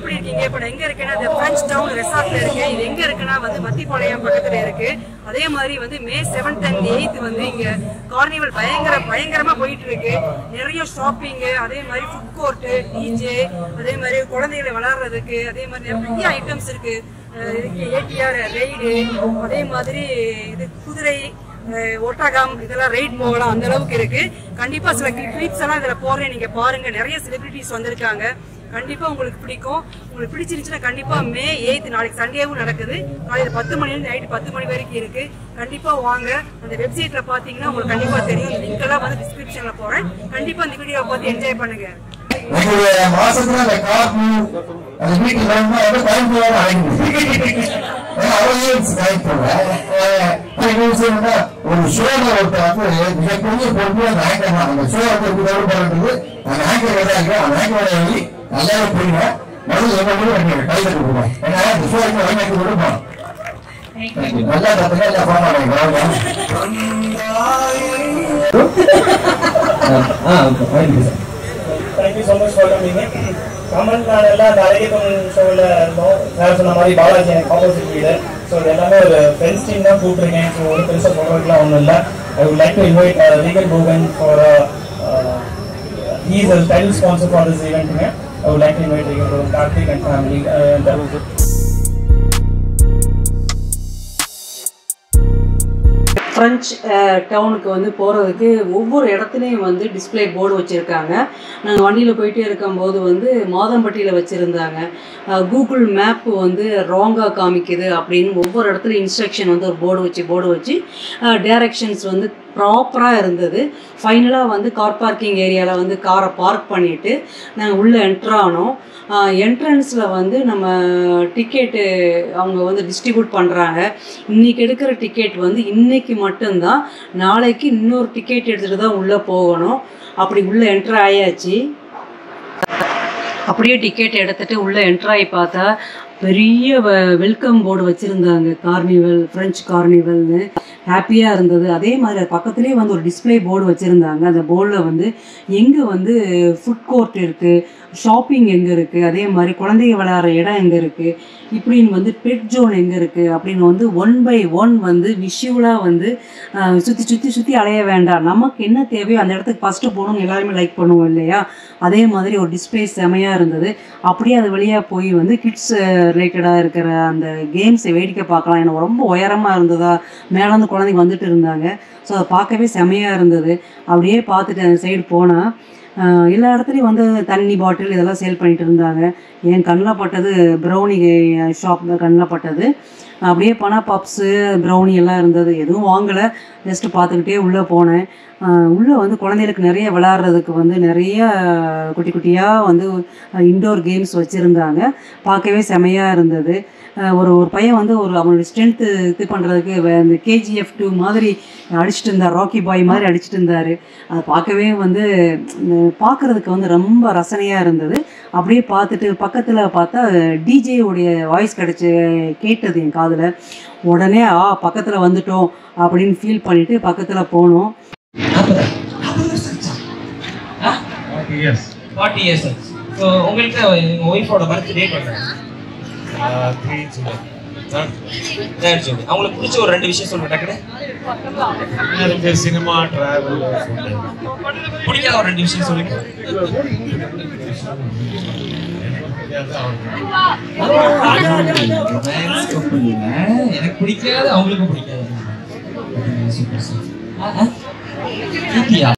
எப்படி இருக்கீங்க இப்போ நான் எங்க இருக்கேன்னா இந்த பிரெஞ்ச் டவுன் ரெசார்ட்ல இருக்கேன் இது எங்க இருக்குன்னா வந்து மத்திப்பாளையம் பக்கத்துல இருக்கு அதே மாதிரி வந்து மே செவன்த் அண்ட் எயித் வந்து இங்க கார்னிவல் பயங்கர பயங்கரமா போயிட்டு இருக்கு நிறைய ஷாப்பிங் அதே மாதிரி ஃபுட் கோர்ட் டிஜே அதே மாதிரி குழந்தைகளை விளையாடுறதுக்கு அதே மாதிரி நிறைய ஐட்டம்ஸ் இருக்கு அஹ் இதுக்கு ஏடிஆர் ரைடு அதே மாதிரி இது குதிரை அஹ் ஒட்டகம் இதெல்லாம் ரைட் போகலாம் அந்த அளவுக்கு இருக்கு கண்டிப்பா சில கிளிப்ஸ் எல்லாம் இதுல போடுறேன் நீங்க பாருங்க நிறைய செலிபிரிட்டிஸ் வந்திருக்காங்க கண்டிப்பா உங்களுக்கு பிடிக்கும் உங்களுக்கு பிடிச்சிருந்துச்சுன்னா கண்டிப்பா மே எயித் நாளைக்கு சண்டேவும் நடக்குது காலையில பத்து மணில நைட் பத்து மணி வரைக்கும் இருக்கு கண்டிப்பா வாங்க அந்த வெப்சைட்ல பாத்தீங்கன்னா உங்களுக்கு கண்டிப்பா தெரியும் லிங்க் எல்லாம் வந்து டிஸ்கிரிப்ஷன்ல போறேன் கண்டிப்பா இந்த வீடியோவை பார்த்து என்ஜாய் பண்ணுங்க உங்களுடைய மாசத்துல அந்த காப்பு அந்த வீட்டுக்கு வரணும்னா எவ்வளவு டைம் போவாங்க அழைக்கணும் அவரையும் டைம் ஒரு ஷோல ஒருத்தர் வந்து மிகப்பெரிய பொறுப்பு அந்த ஆங்கர் தான் அந்த ஷோ வந்து டெவலப் பண்ணுறது அந்த ஆங்கர் தான் இருக்கு அந்த ஆங்கரோட வழி நல்லாவே புரியுங்க முதல்ல என்ன பண்ணி கையில் கொடுப்போம் ஏன்னா இந்த ஷோ வந்து வழங்கி கொடுப்போம் நல்லா கத்துக்க இல்லை போக மாட்டேங்க thank you so much for coming Kamal நான் எல்லாம் அந்த அழகியப்பன் ஷோவில் இருந்தோம் சார் சொன்ன மாதிரி பாலாஜி எனக்கு ஆப்போசிட் வீடு ஸோ இது எல்லாமே ஒரு ஃப்ரெண்ட்ஸ் டீம் தான் கூப்பிட்டுருக்கேன் ஸோ ஒரு பெருசாக சொல்கிறதுக்குலாம் ஒன்றும் இல்லை I would like to invite Regal Bogan for he is a title sponsor for this ஈவெண்ட்டுங்க I would like to invite Regal Bogan Karthik and family French டவுனுக்கு வந்து போகிறதுக்கு ஒவ்வொரு இடத்துலையும் வந்து டிஸ்ப்ளே போர்டு வச்சுருக்காங்க நாங்கள் வண்டியில் போயிட்டே இருக்கும்போது வந்து மாதம்பட்டியில் வச்சுருந்தாங்க கூகுள் மேப் வந்து ராங்காக காமிக்குது அப்படின்னு ஒவ்வொரு இடத்துலையும் இன்ஸ்ட்ரக்ஷன் வந்து ஒரு போர்டு வச்சு போர்டு வச்சு டைரக்ஷன்ஸ் வந்து ப்ராப்பராக இருந்தது ஃபைனலாக வந்து கார் பார்க்கிங் ஏரியாவில் வந்து காரை பார்க் பண்ணிவிட்டு நாங்கள் உள்ளே என்ட்ரானோம் என்ட்ரன்ஸில் வந்து நம்ம டிக்கெட்டு அவங்க வந்து டிஸ்ட்ரிபியூட் பண்ணுறாங்க இன்றைக்கி எடுக்கிற டிக்கெட் வந்து இன்றைக்கி மட்டும்தான் நாளைக்கு இன்னொரு டிக்கெட் எடுத்துகிட்டு தான் உள்ளே போகணும் அப்படி உள்ளே என்ட்ரு ஆயாச்சு அப்படியே டிக்கெட் எடுத்துட்டு உள்ளே என்ட்ராகி பார்த்தா பெரிய வெல்கம் போர்டு வச்சுருந்தாங்க கார்னிவல் ஃப்ரெஞ்ச் கார்னிவல்னு ஹாப்பியாக இருந்தது அதே மாதிரி அது பக்கத்துலேயே வந்து ஒரு டிஸ்ப்ளே போர்டு வச்சுருந்தாங்க அந்த போர்டில் வந்து எங்கே வந்து ஃபுட் கோர்ட் இருக்குது ஷாப்பிங் எங்கே இருக்குது அதே மாதிரி குழந்தைங்க விளையாடுற இடம் எங்கே இருக்குது இப்படின்னு வந்து பெட் ஜோன் எங்கே இருக்குது அப்படின்னு வந்து ஒன் பை ஒன் வந்து விஷுவலாக வந்து சுற்றி சுற்றி சுற்றி அலைய வேண்டாம் நமக்கு என்ன தேவையோ அந்த இடத்துக்கு ஃபஸ்ட்டு போகணும் எல்லாருமே லைக் பண்ணுவோம் இல்லையா அதே மாதிரி ஒரு டிஸ்பிளே செமையாக இருந்தது அப்படியே அது வழியாக போய் வந்து கிட்ஸ் ரிலேட்டடாக இருக்கிற அந்த கேம்ஸை வேடிக்கை பார்க்கலாம் எனக்கு ரொம்ப உயரமாக இருந்ததா மேலேருந்து குழந்தைங்க வந்துட்டு இருந்தாங்க ஸோ அதை பார்க்கவே செமையாக இருந்தது அப்படியே பார்த்துட்டு அந்த சைடு போனால் ஆஹ் எல்லா இடத்துலையும் வந்து தண்ணி பாட்டில் இதெல்லாம் சேல் பண்ணிட்டு இருந்தாங்க என் கண்ணில் பட்டது ப்ரௌனி ஷாப் கண்ணில் பட்டது அப்படியே போனால் பப்ஸு ப்ரௌனி எல்லாம் இருந்தது எதுவும் வாங்கலை ஜஸ்ட்டு பார்த்துக்கிட்டே உள்ளே போனேன் உள்ளே வந்து குழந்தைகளுக்கு நிறைய விளையாடுறதுக்கு வந்து நிறைய குட்டி குட்டியாக வந்து இன்டோர் கேம்ஸ் வச்சுருந்தாங்க பார்க்கவே செமையாக இருந்தது அஹ் ஒரு ஒரு பையன் வந்து ஒரு அவனோட ஸ்ட்ரென்த்து இது பண்ணுறதுக்கு இந்த கேஜிஎஃப் டூ மாதிரி அடிச்சிட்டு இருந்தார் ராக்கி பாய் மாதிரி அடிச்சிட்டு இருந்தார் அதை பார்க்கவே வந்து பார்க்குறதுக்கு வந்து ரொம்ப ரசனையாக இருந்தது அப்படியே பார்த்துட்டு பக்கத்தில் பார்த்தா டிஜே உடைய வாய்ஸ் கிடச்சி கேட்டது என் காதில் உடனே ஆ பக்கத்தில் வந்துட்டோம் அப்படின்னு ஃபீல் பண்ணிவிட்டு பக்கத்தில் போனோம் ஃபார்ட்டி இயர்ஸ் ஸோ உங்களுக்கு உங்கள் ஒய்ஃபோட பர்த் டேட் என்ன தேர்ட் ஜூன் அவங்களுக்கு பிடிச்ச ஒரு ரெண்டு விஷயம் சொல்லுங்க டக்குனு எனக்கு சினிமா டிராவல் பிடிக்காத ஒரு ரெண்டு விஷயம் சொல்லுங்க Romance couple, ஆ? எனக்கு பிடிக்காது அவங்களுக்கும் பிடிக்காது சூப்பர் சார்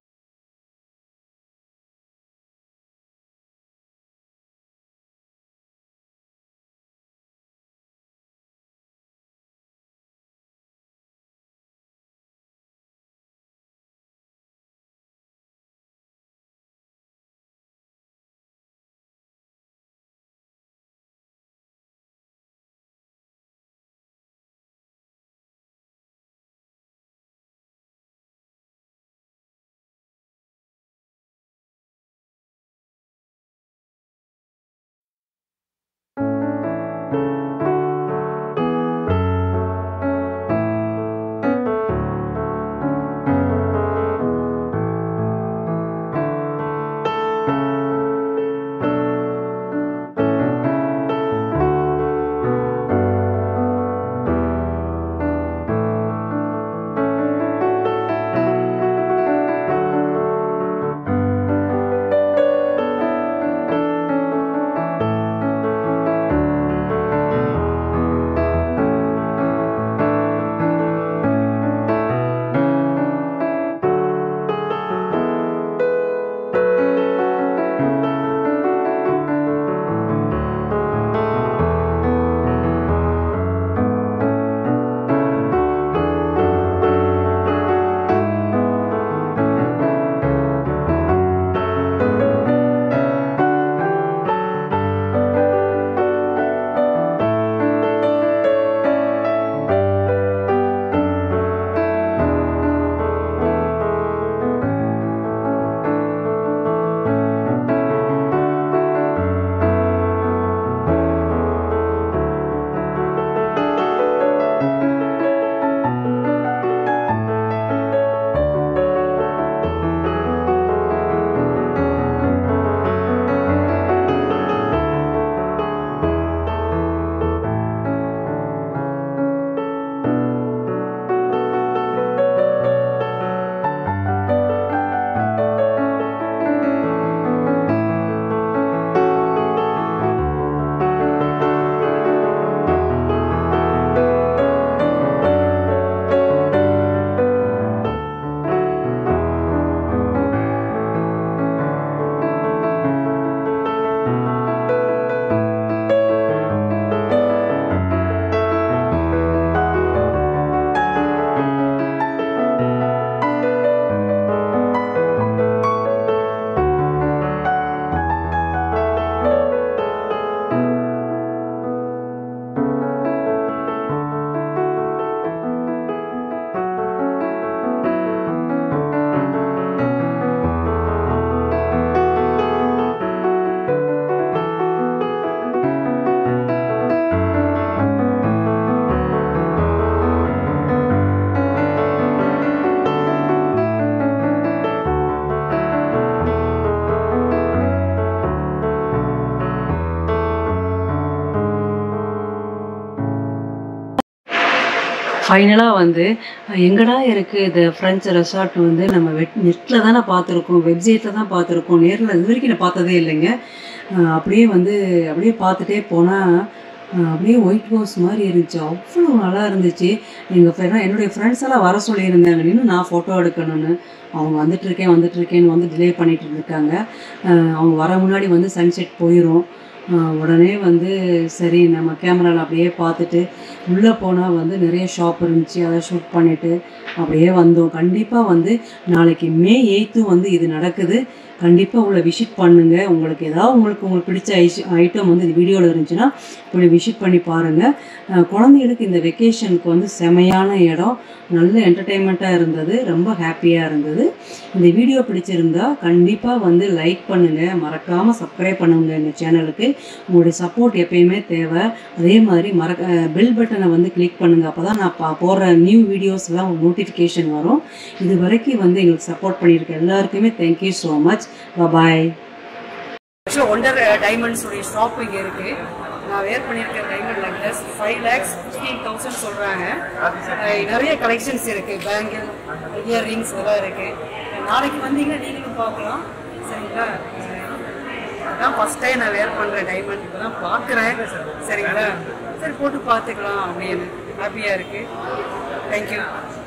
ஃபைனலாக வந்து அஹ், எங்கடா இருக்குது இந்த ஃப்ரெண்ட்ஸ் ரெசார்ட் வந்து நம்ம வெட் நெட்டில் தானே பார்த்துருக்கோம் வெப்சைட்டில் தான் பார்த்துருக்கோம் நேரில் இது வரைக்கும் நான் பார்த்ததே இல்லைங்க அஹ், அப்படியே வந்து அப்படியே பார்த்துட்டே போனால் அப்படியே ஒயிட் ஹவுஸ் மாதிரி இருந்துச்சு அவ்வளோ நல்லா இருந்துச்சு எங்கள் ஃப்ரெண்ட் என்னுடைய ஃப்ரெண்ட்ஸ் எல்லாம் வர சொல்லியிருந்தாங்க இன்னும் நான் ஃபோட்டோ எடுக்கணும்னு அவங்க வந்துட்டு இருக்கேன் வந்துட்டு இருக்கேன்னு வந்து டிலே பண்ணிட்டு இருக்காங்க அஹ், அவங்க வர முன்னாடி வந்து சன்செட் போயிடும் உடனே வந்து சரி நம்ம கேமராவில் அப்படியே பார்த்துட்டு உள்ளே போனால் வந்து நிறைய ஷாப் இருந்துச்சு அதை ஷூட் பண்ணிவிட்டு அப்படியே வந்தோம் கண்டிப்பாக வந்து நாளைக்கு மே எயித்து வந்து இது நடக்குது கண்டிப்பாக உங்களை விசிட் பண்ணுங்கள் உங்களுக்கு ஏதாவது உங்களுக்கு உங்களுக்கு பிடிச்ச ஐஸ் ஐட்டம் வந்து இந்த வீடியோவில் இருந்துச்சுன்னா இப்படி விசிட் பண்ணி பாருங்கள் குழந்தைகளுக்கு இந்த வெக்கேஷனுக்கு வந்து செமையான இடம் நல்ல என்டர்டெயின்மெண்ட்டாக இருந்தது ரொம்ப ஹாப்பியாக இருந்தது இந்த வீடியோ பிடிச்சிருந்தா கண்டிப்பாக வந்து லைக் பண்ணுங்கள் மறக்காமல் சப்ஸ்கிரைப் பண்ணுங்க எங்கள் சேனலுக்கு உங்களுடைய சப்போர்ட் எப்பயுமே தேவை அதே மாதிரி மறக்க பெல் பட்டனை வந்து கிளிக் பண்ணுங்கள் அப்போ தான் நான் பா- போடுற நியூ வீடியோஸ்லாம் உங்களுக்கு நோட்டிஃபிகேஷன் வரும் இது வரைக்கும் வந்து எங்களுக்கு சப்போர்ட் பண்ணியிருக்க எல்லாருக்குமே தேங்க்யூ ஸோ மச் பாய் ஆக்சுவலாக ஒண்டர் டைமண்ட்ஸ் உடைய ஷாப் இங்கே இருக்கு நான் வேர் பண்ணியிருக்க diamond necklace five lakhs fifteen thousand சொல்கிறாங்க நிறைய கலெக்ஷன்ஸ் இருக்கு பேங்கிள் இயர் ரிங்ஸ் இதெல்லாம் இருக்கு நாளைக்கு வந்தீங்கன்னா நீங்களும் பார்க்கலாம் சரிங்களா அதான் ஃபர்ஸ்ட் டைம் நான் வேர் பண்ணுறேன் டைமண்ட் இப்போ தான் பார்க்குறேன் சரிங்களா சரி போட்டு பார்த்துக்கலாம் அப்படின்னு ஹாப்பியாக இருக்கு தேங்க்யூ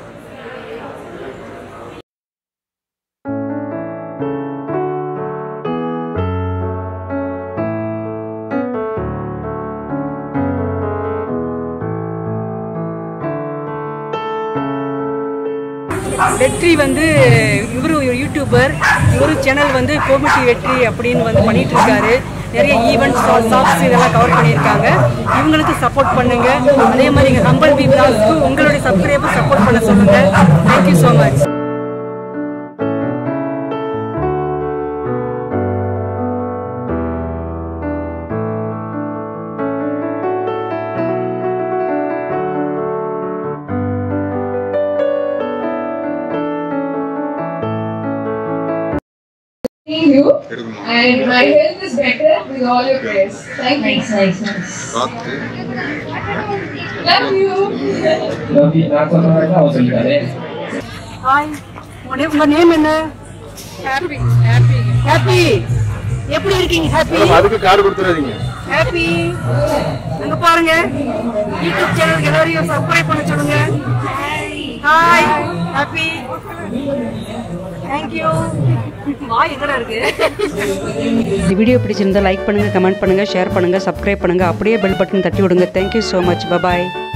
வெற்றி வந்து இவரு ஒரு யூடியூபர் இவரு சேனல் வந்து கோமிட்டி வெற்றி அப்படின்னு வந்து பண்ணிட்டு இருக்காரு நிறைய ஈவெண்ட்ஸ் ஷாப்ஸ் இதெல்லாம் கவர் பண்ணியிருக்காங்க இவங்களுக்கு சப்போர்ட் பண்ணுங்க அதே மாதிரி எங்கள் ஹம்பல் பி பிளாஸ்க்கு உங்களுடைய சப்ஸ்கிரைபர் சப்போர்ட் பண்ண சொல்லுங்க thank you so much seeing you and my health is better with all your prayers. Thank you. Nice, nice. Love you. நான் சொல்ற மாதிரி தான் அவன் சொல்லிட்டாரு ஹாய் உங்க நேம் என்ன Happy, happy. ஹாப்பி எப்படி இருக்கீங்க ஹாப்பி அதுக்கு கார்டு கொடுத்துறாதீங்க ஹாப்பி அங்க பாருங்க யூடியூப் சேனலுக்கு எல்லாரையும் சப்ஸ்கிரைப் பண்ண சொல்லுங்க ஹாய் ஹாப்பி தேங்க்யூ வாய் எதிர இருக்கு இந்த வீடியோ பிடிச்சிருந்தா லைக் பண்ணுங்க கமெண்ட் பண்ணுங்க ஷேர் பண்ணுங்க சப்ஸ்கிரைப் பண்ணுங்க அப்படியே பெல் பட்டன் தட்டி விடுங்க தேங்க்யூ ஸோ மச் பபாய்